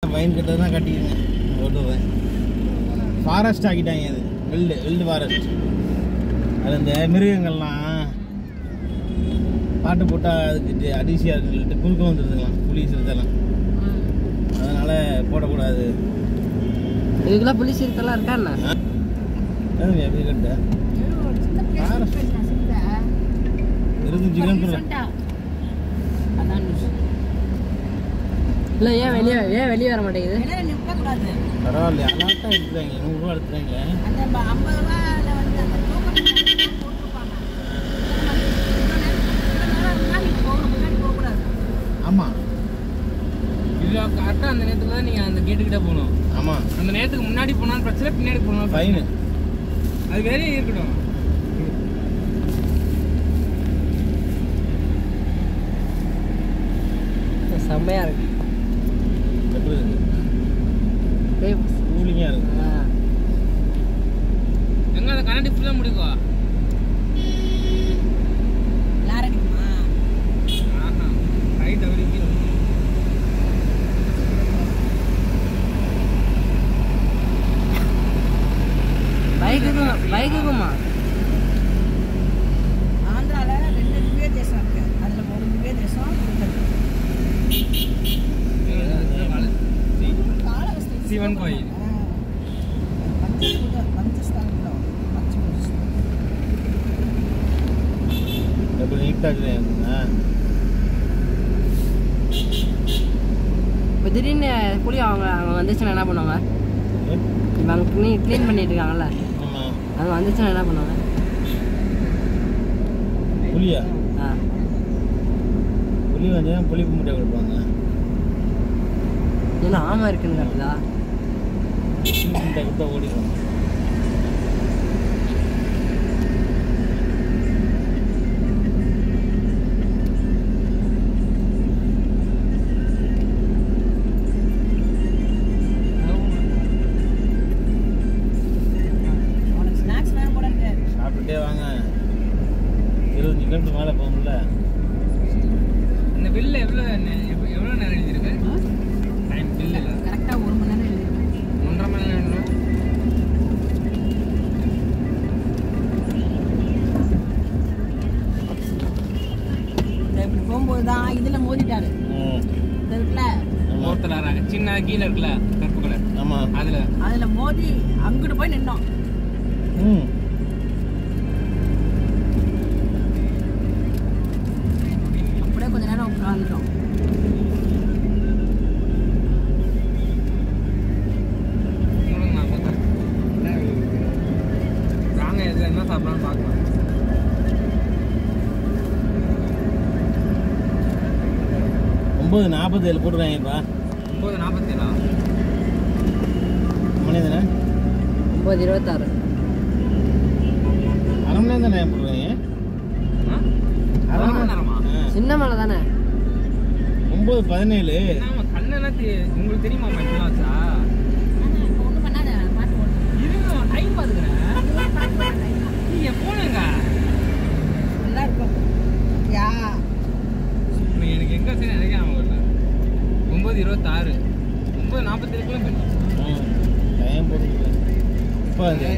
Fine கட்டது தான் கட்டிக்கிறேன் ஓட்டுவேன் forest ஆக்கிட்டாங்க அது வில்டு வில்டு ஃபாரஸ்ட் அது இந்த மிருகங்கள்லாம் பாட்டு போட்டால் அதுக்கு அதிசயாக இருக்குன்ட்டு குறுக்க வந்துருதுங்களாம் புலி சிறுத்தைலாம் அதனால் போடக்கூடாது இதுக்கெல்லாம் புலி சிறுத்தைலாம் இருக்கா என்ன அது எப்படி கட்ட இருபத்தஞ்சு கிலோமீட்டர் இல்லை ஏன் வெளியே ஏன் வெளியே வர மாட்டேங்குது பரவாயில்ல அலாட்டாக எடுத்துறாங்க நூறுரூவா எடுத்துறாங்களே ஆமாம் இல்லை கரெக்டாக அந்த நேரத்தில் தான் நீங்கள் அந்த கேட்டுக்கிட்ட போகணும் ஆமாம் அந்த நேரத்துக்கு முன்னாடி போனாலும் பிரச்சனை பின்னாடி போனாலும் ஃபைனு அது வேலையே இருக்கட்டும் செம்மையா இருக்கு எப்படி இருக்கு டேய், கூலிங்காக இருக்கு ஆ. எங்க அந்த கண்ணாடி ஃபுல்லாக முடிக்கும் ஆஹா ரைட் அவர் பைக்குக்கும் பைக்குக்குமா ஆந்திரால ரெண்டு திவ்ய தேசம் இருக்கு அதுல ஒரு திவ்ய தேசம் காலஹஸ்தி சிவன் கோயில் பஞ்சபூத பஞ்சஸ்தானத்துல பஞ்சபூத எப்படி நீட்டாக இருக்குங்க இப்போ திடீர்னு புலி அவங்க அவங்க வந்துச்சுன்னா என்ன பண்ணுவாங்க இப்போ அவங்க க்ளீன் க்ளீன் பண்ணிட்டு இருக்காங்கல்ல ஆமாம் அவங்க வந்துச்சுன்னா என்ன பண்ணுவாங்க புளியா ஆ புளி வந்து புளிப்பு முட்டை கொடுப்பாங்க ஏன்னா ஆமா இருக்குன்னு கட்டுதா புளிப்பு முட்டை கொடுத்தா ஓடிடும் உனக்கு ஸ்நாக்ஸ் வேணும் போல இருக்கு சாப்பிட்டுட்டே வாங்க இருபத்தஞ்சு கிலோமீட்டர் மேலே போகணும்ல இந்த பில்லு எவ்வளோ எவ்வளோ எவ்வளோ நேரம் எழுதியிருக்கு டைம் பில்லு இல்லை கரெக்டா ஒரு மணி நேரம் எழுதிருக்கேன் ஒன்றரை மணி நேரம் எழுதணும். இப்படி போகும்போது தான் இதுல மோதிட்டாரு ம் இந்த இருக்குல்ல ஆமாம் ஒருத்தர் வராங்க. சின்ன கீழே இருக்குல்ல கருப்பு கலர் ஆமாம் அதுல அதுல மோதி அங்கிட்டு போய் நின்னோம் ம் அப்படியே கொஞ்ச நேரம் உட்காந்துட்டோம் உங்களுக்கு நான் பார்த்தேன். வாங்க எது என்ன சாப்பிடலாம்னு பார்க்கலாம் ஒம்பது நாற்பத்தேழு போட்டுருக்காங்கப்பா ஒம்பது நாற்பத்தேழா மணி தானே ஒம்பது இருபத்தாறு அரை மணி நேரம் தானே போட்டுருக்காங்க அரை மணி நேரமா ஆ. சின்ன மலை தானே ஒம்பது பதினேழு என்னம்மா, கண்ணெல்லாம் தெ- உங்களுக்கு தெரியுமா இப்படிலாம் வச்சா ஒன்றும் பண்ணாத பாட்டு ஓட்டு இருங்க டைம் பாத்துக்கிறேன் நீங்க போனங்க நல்லா இருக்கும் யா எனக்கு எங்க சரி எனக்கு ஞாபகம் இல்லை ஒம்பது இருபத்தாறு ஒம்பது நாற்பத்தேழுக்குள்ள போயிடும் டைம் போட்டு இப்போ அது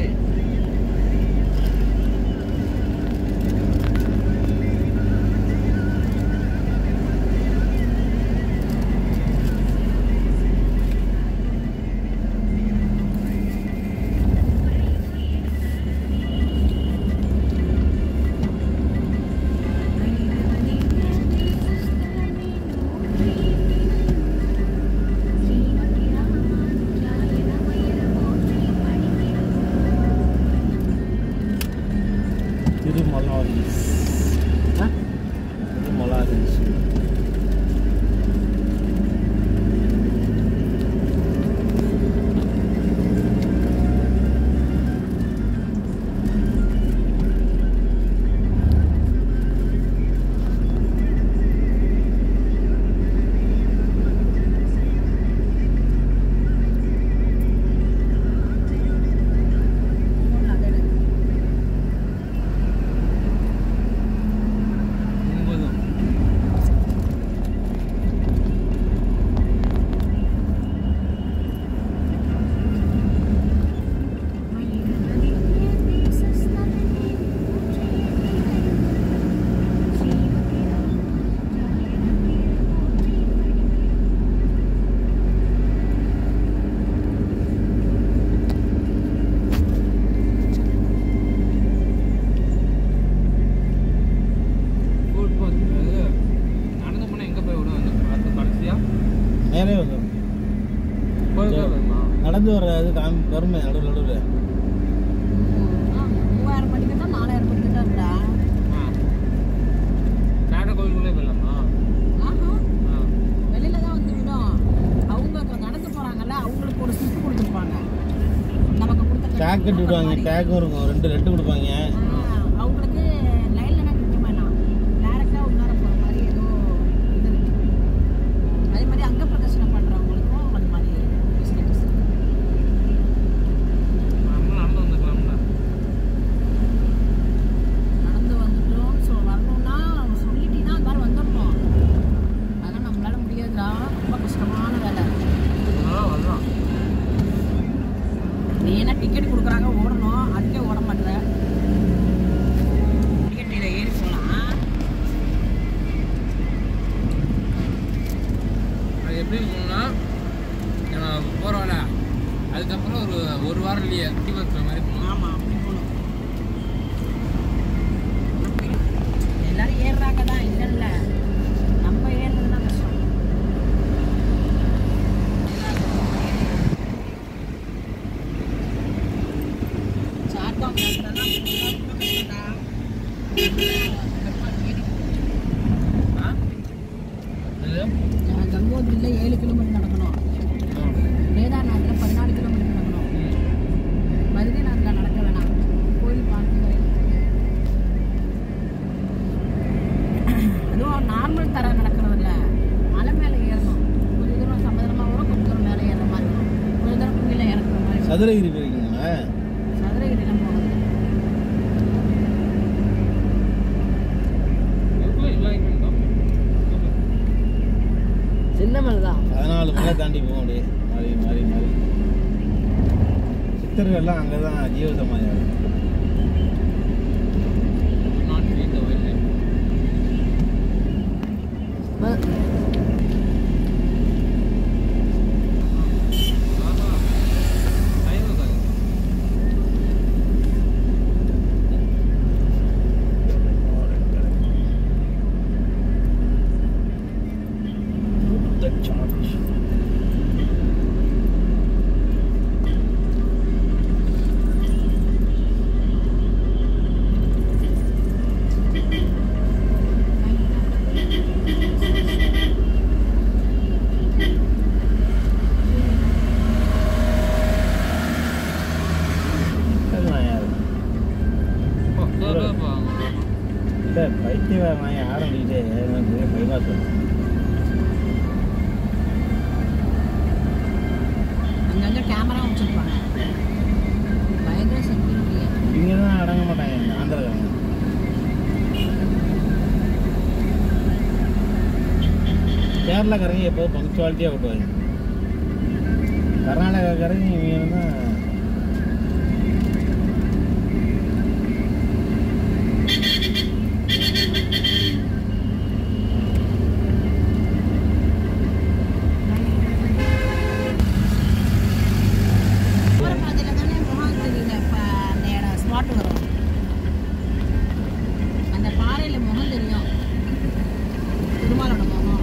கோயில் வருமா நடந்து வர இது காமி வருமே நடுவில் நடுவில் ஆ, மூவாயிரம் படிக்க தான் நாலாயிரம் படிக்க தான் இருக்கா ஆ நாட கோயிலுக்குள்ளே போயிடலாமா ஆஹா ஆ வெளியில தான் வந்து விடும் அவங்க இப்ப நடந்து போறாங்கல்ல அவங்களுக்கு ஒரு ஸ்லிப் கொடுத்துருப்பாங்க நமக்கு கொடுத்த டேக் விடுவாங்க டேக்கும் இருக்கும் ரெண்டு ரெட்டு கொடுப்பாங்க ஆ, அவங்களுக்கு லைன்ல தான் நிற்க வேணாம் டேரக்டா உள்ளார போற மாதிரி ஏதோ இது இருக்கு அதே மாதிரி அங்க பிரதர்ஷனம் பண்றவங்களுக்கும் அந்த மாதிரி ஃபெசிலிட்டிஸ் இருக்கு நம்மளும் நடந்து வந்துக்கலாம்ல நடந்து வந்துட்டோம் ஸோ வரணும்னா சொல்லிட்டீங்கன்னா அந்த மாதிரி வந்துடணும் அதெல்லாம் நம்மளால முடியாதுடா ரொம்ப கஷ்டமான வேலை அதெல்லாம் வரலாம் நீ என்ன டிக்கெட் கொடுக்குறாங்க ஓடணும் அதுக்கே ஓட மாட்டேற டிக்கெட் இதில் ஏறி போகலாம் அது எப்படி போகணும்னா நம்ம போகிறோம்ல அதுக்கப்புறம் ஒரு ஒரு வாரம் இல்லையே குட்டி பஸ் மாதிரி போகணும் ஆமாம் அப்படி போகணும் எல்லாரும் ஏறுறாங்க தான் இல்லை இல்லை நம்ம ஏறுறது தான் கஷ்டம் சார்பாக ஆ இது கங்கோத்ரியில் ஏழு கிலோமீட்டர் நடக்கணும் கேதார்நாத்தில் பதினாலு கிலோமீட்டர் நடக்கணும் பத்ரிநாத்தில் நடக்க வேணாம் கோயில் பார்த்து அதுவும் நார்மல் தர நடக்கிறது இல்லை மலை மேலே ஏறணும் கொஞ்ச தூரம் சமதளமாக வரும் கொஞ்ச தூரம் மேலே ஏறுற மாதிரி இருக்கும் கொஞ்ச தூரம் கீழே இறக்குற மாதிரி இருக்கும். சதுரகிரி போயிருக்கீங்களா சதுரகிரிலாம் போகிறது எவ்வளோ இல்லை சின்ன மலை தான் பதினாலு மலை தாண்டி போக அப்படியே மாறி மாறி மாறி சித்தர்கள்லாம் அங்கே தான் ஜீவசமாதி நாட் வீட்டு வயல் ஆஹா ஐநூறு காய் ஓ சோறுப்பா இல்லை பைத்தியம் நான் ஆரம்பிக்கிட்டே எனக்கு பைபாஸ் வரும் அங்கங்கே கேமரா வச்சுருப்பாங்க பயங்கர செக்யூரிட்டி இங்கே தான் அடங்க மாட்டாங்க ஆந்திரக்காரங்க கேரளாக்காரங்க எப்போதும் பங்க்சுவாலிட்டியாக ஓட்டுவாங்க கர்நாடகாக்காரங்க இவங்க தான் அதில் தானே முகாந்திரியில் இப்போ அந்த இடம் ஸ்பாட் வரும் அந்த பாறையில் முகம் தெரியும் திருமாலோட முகம்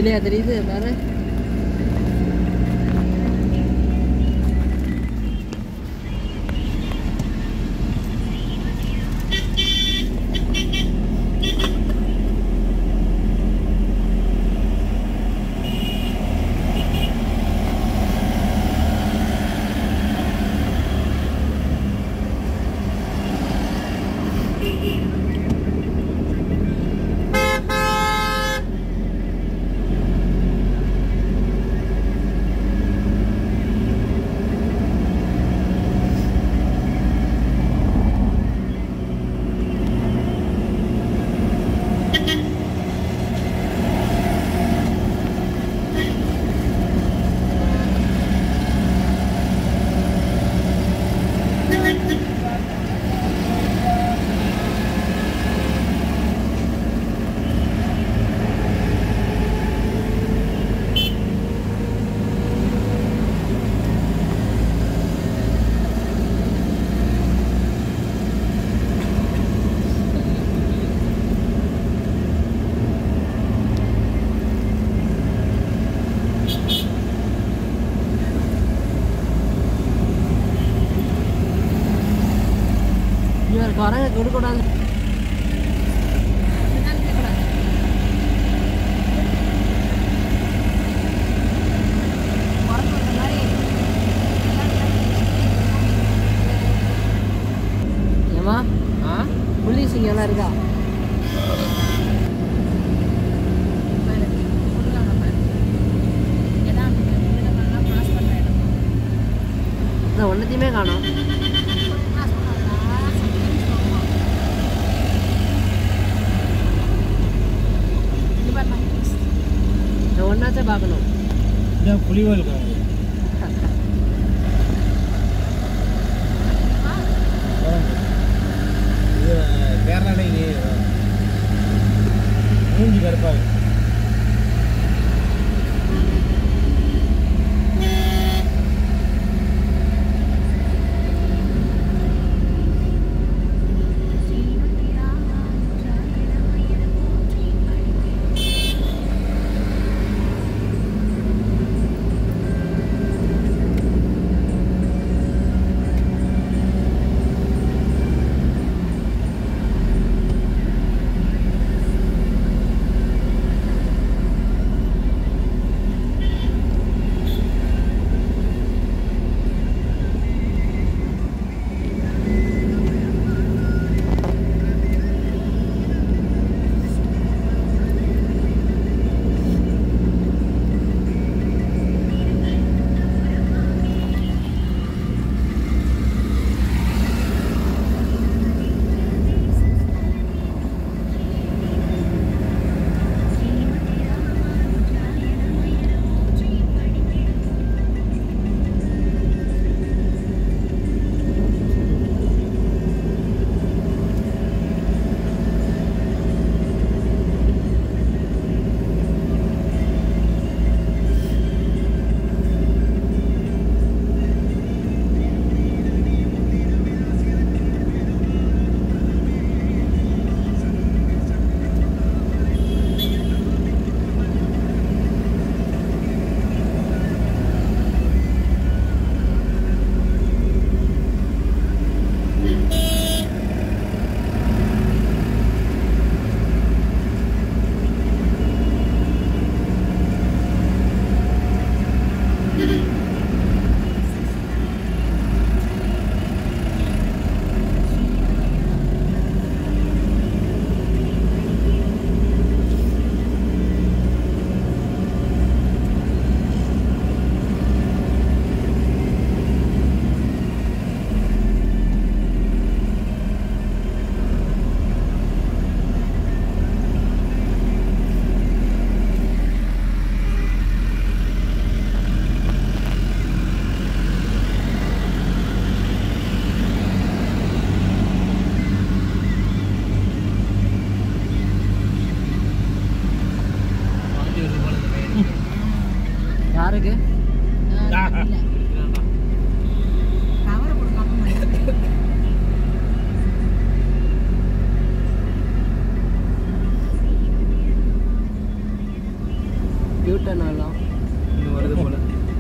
இதுலயா தெரியுது பாரு இவர் குரங்க கொடுக்கூடாது ஏமா ஆ புள்ளி சிங்கம்லாம் இருக்கா இந்த ஒன்றத்தையுமே காணோம் இந்த ஒன்றாச்சும் பார்க்கணும் இந்த புலிவால் காணும் இது கேரளால இங்கே மூஞ்சி கருப்பாக யூட்டன் வரலாம் இன்னும் வருது போல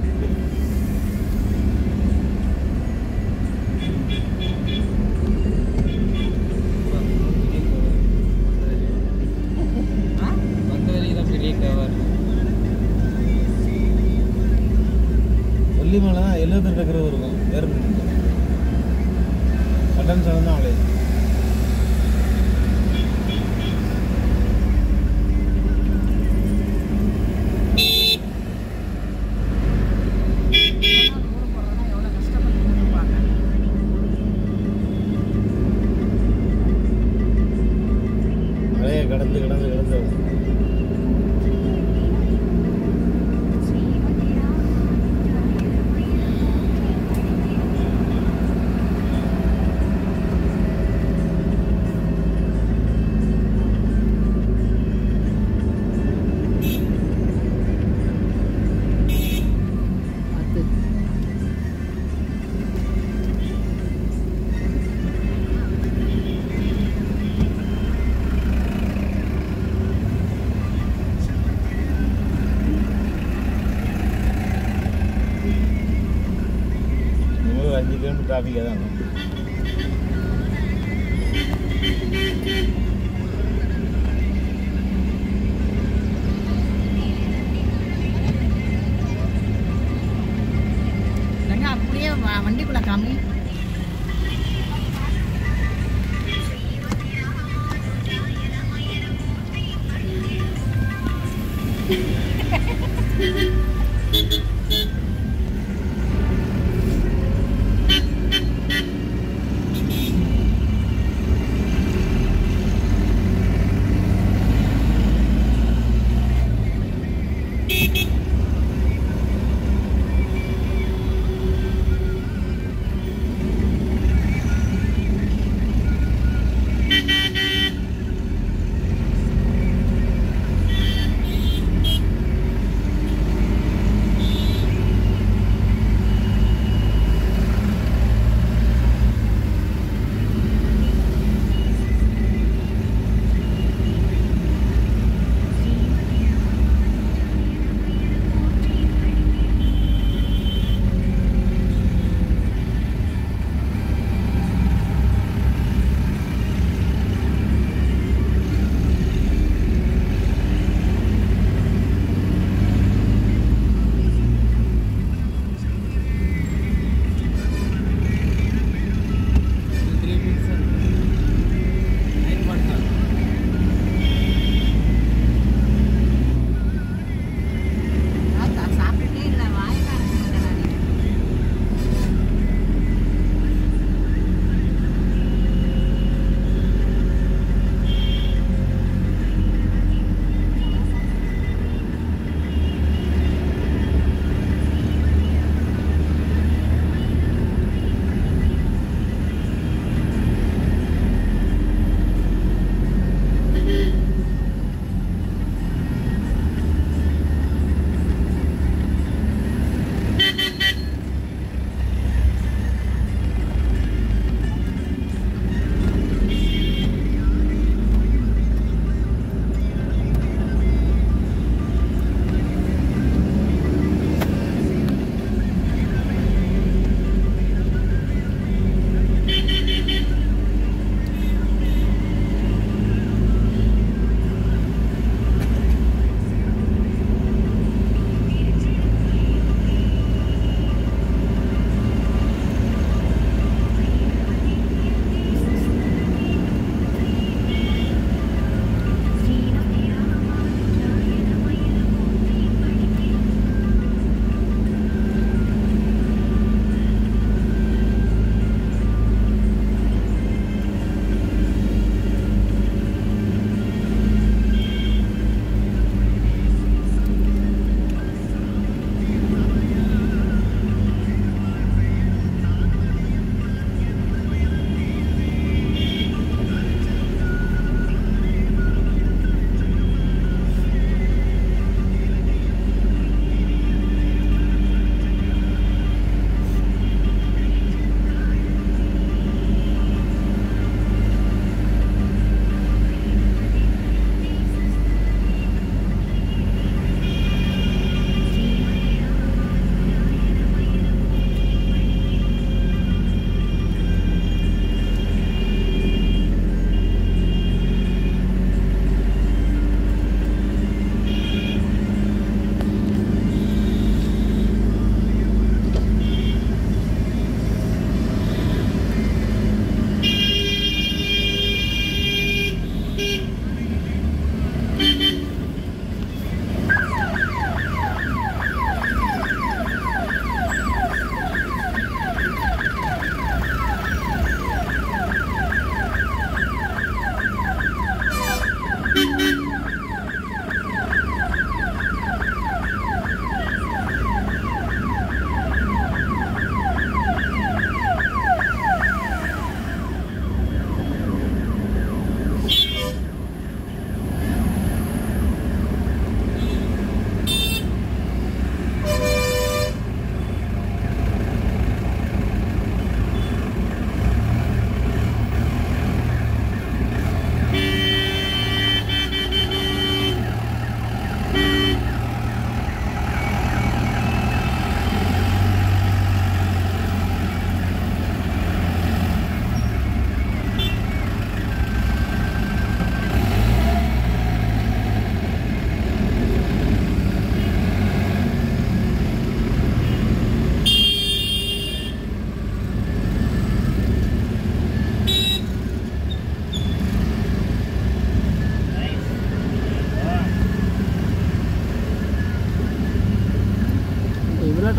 ஆ? வந்த வரைக்கும் தான் பெரிய கவர் கொல்லிமலை தான் எழுபத்தெட்டு இருக்கிறது இருக்கும் வேறு சட்டன் சடன் தான் அவ்வளோ ஊருக்கு போறதுனா எவ்வளவு கஷ்டப்பட்டு இருப்பாங்க மழையை கடந்து கடந்து கடந்து பத்து இன்னும் ஒரு அஞ்சு கிலோமீட்டர் டிராஃபிக்காக தான் இருக்கும். இல்லைங்க அப்படியே வ- வண்டிக்குள்ள காமி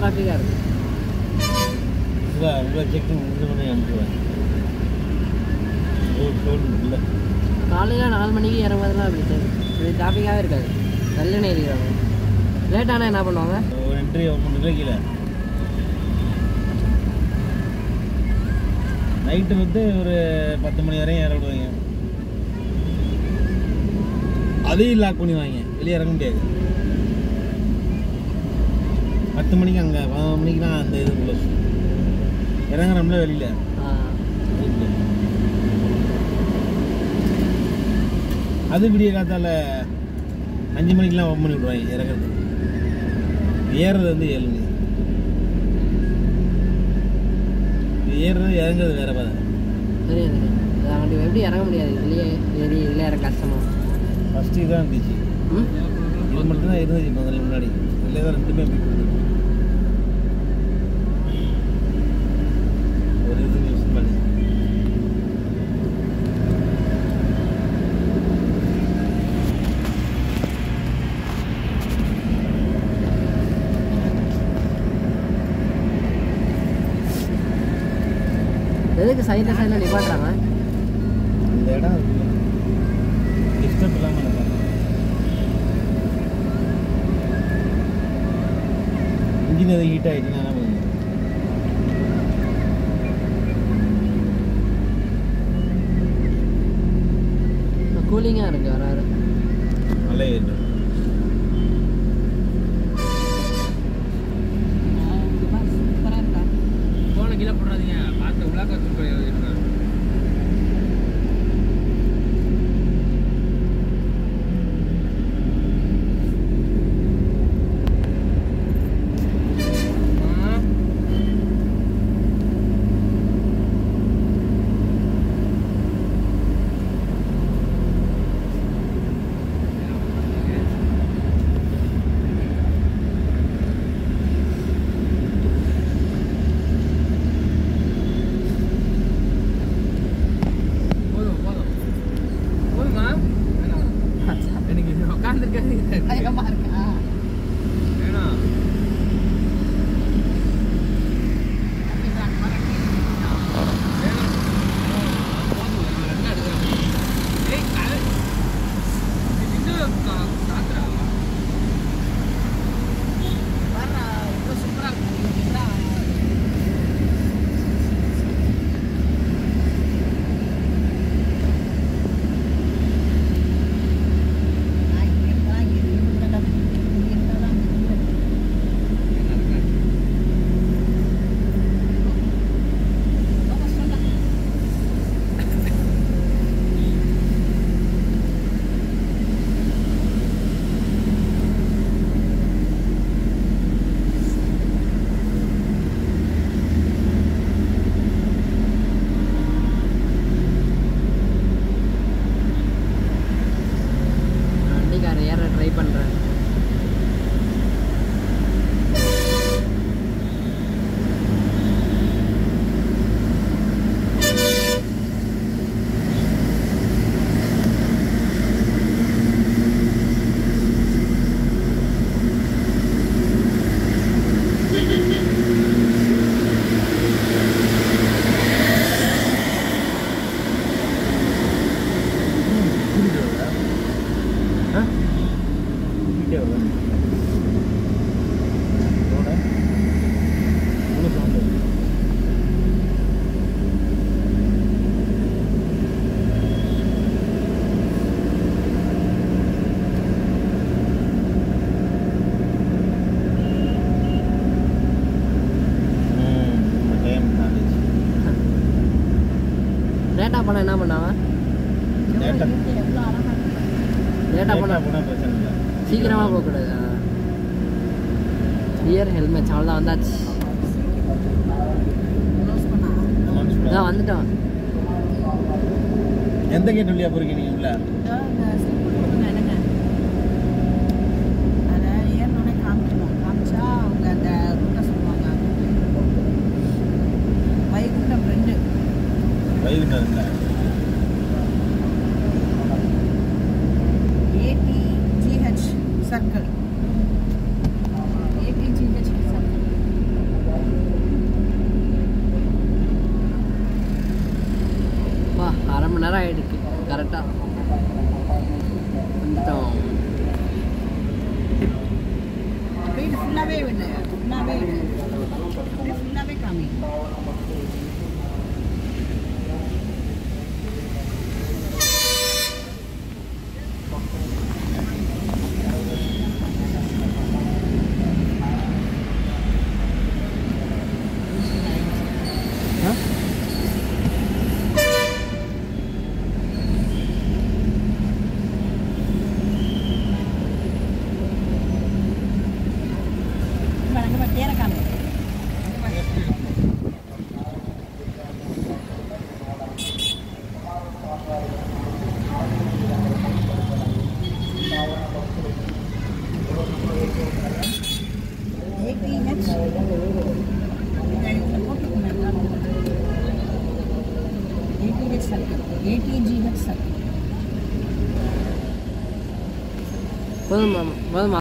டிராஃபிக்காக இருக்குது உங்கள் உங்கள் செக்கிங் இது பண்ணி அனுப்புவேன் ரோட் ரோடு இல்லை காலையில் நாலு மணிக்கு இறங்குறதுலாம் அப்படி சரி இது டிராஃபிக்காகவே இருக்காது நல்ல ஏறிடுவாங்க லேட் ஆனால் என்ன பண்ணுவாங்க ஒரு என்ட்ரி ஓப்பன் பண்ணல கீழே நைட்டு வந்து ஒரு பத்து மணி வரையும் இற விடுவாங்க அதையும் லாக் பண்ணிடுவாங்க வெளியே இறங்க முடியாது பத்து மணிக்கு அங்கே பதினொரு மணிக்கு தான் அந்த இது க்ளோஸ் இறங்குறோம்ல வெளியில் ஆ, அது விடிய காத்தால அஞ்சு மணிக்கெலாம் ஓப்பன் பண்ணி விடுவாங்க இறங்குறது ஏறுறது வந்து ஏழு மணி இது ஏறுறது இறங்குறது வேற பாதை தெரியும் தெரியும் அது அங்கிட்டு எப்படி இறங்க முடியாது இதுலேயே ஏறி இதில் இறங்க கஷ்டமா ஃபஸ்ட்டு இதான் இருந்துச்சு ம் இது மட்டும் தான் இருந்துச்சு முதல்ல முன்னாடி இதில் தான் ரெண்டுமே போய் கொடுத்துருக்கு ஒரு இது யூஸ் பண்ணி எதுக்கு சைடில் சைடில் நிப்பாட்டுறாங்க அந்த இடம் டிஸ்டர்ப் இல்லாமல் இருக்கும் இன்ஜின் எதுவும் ஹீட் ஆகிடுச்சுன்னா என்ன பண்ணுங்க கூலிங்காக இருக்கு வராது நல்லா ஏறிடும் சூப்பராக இருக்கா ஃபோனை கீழே போடாதீங்க பார்த்து உள்ளாக்க தூக்க இருக்காரு போதும் போதும் போதுமா வேணாம் எனக்கு உட்காந்துருக்காது பயங்கரமாக இருக்கா வேணாம் வண்டிக்கார ஏற ட்ரை பண்ணுறேன் ஆ ஹீட்டே வரும் ரோட இவ்வளோ சவுண்டு டைம் தாண்டிச்சு லேட்டாக போனால் என்ன பண்ணாங்க லேட்டாக எவ்வளோ அழகாக இருக்கு லேட்டாக லேட்டாக போனால் போனால் பிரச்சனை இல்லை சீக்கிரமாக போகக்கூடாது இயர் ஹெல்மெட் அவ்வளோதான் வந்தாச்சு க்ளோஸ் பண்ணா அனௌன்ஸ் இதான் வந்துட்டோம் எந்த கேட் வழியாக போறீங்க நீங்கள் உள்ள இதோ இந்த ஸ்லிப் கொடுங்க எனக்கு அதை ஏறினோடனே காமிக்கணும் காமிச்சா அவங்க அந்த ரூட்டை சொல்லுவாங்க வைகுண்டம் ரெண்டு வைகுண்டம் இல்லை ADGH circle ADGH circle ADH circle ADGH circle போதுமா போதுமா